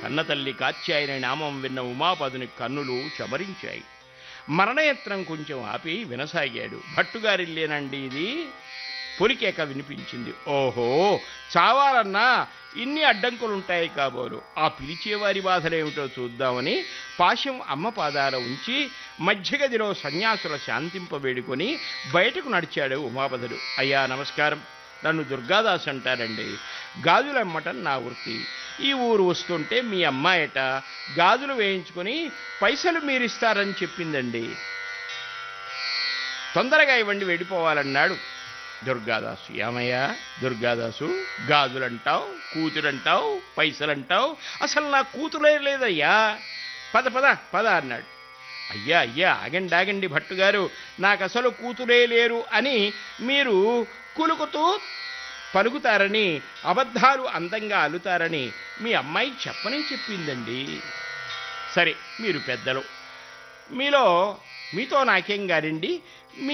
కన్నతల్లి కాత్యాయని నామం విన్న ఉమాపదుని కన్నులు చమరించాయి మరణయత్నం కొంచెం ఆపి వినసాగాడు భట్టుగారిల్లేనండి ఇది పొలికేక వినిపించింది ఓహో చావాలన్నా ఇన్ని అడ్డంకులుంటాయి కాబోలు ఆ పిలిచేవారి బాధలేమిటో చూద్దామని పాశం అమ్మ పాదాల ఉంచి మధ్యగదిలో సన్యాసుల శాంతింపబేడుకొని బయటకు నడిచాడు ఉమాపదుడు అయ్యా నమస్కారం నన్ను దుర్గాదాస్ అంటారండి గాజులమ్మటం నా వృత్తి ఈ ఊరు వస్తుంటే మీ అమ్మాయట గాజులు వేయించుకొని పైసలు మీరిస్తారని చెప్పిందండి తొందరగా ఇవ్వండి వెళ్ళిపోవాలన్నాడు దుర్గాదాసు ఏమయ్యా దుర్గాదాసు గాజులంటావు కూతురంటావు పైసలంటావు అసలు నా కూతురే లేదయ్యా పద పద పద అన్నాడు అయ్యా అయ్యా ఆగండి ఆగండి భట్టు గారు నాకు అసలు కూతురే లేరు అని మీరు కులుకుతూ పలుకుతారని అబద్ధాలు అందంగా అల్లుతారని మీ అమ్మాయి చెప్పని చెప్పిందండి సరే మీరు పెద్దలు మీలో మీతో నాకేం గారండి మీ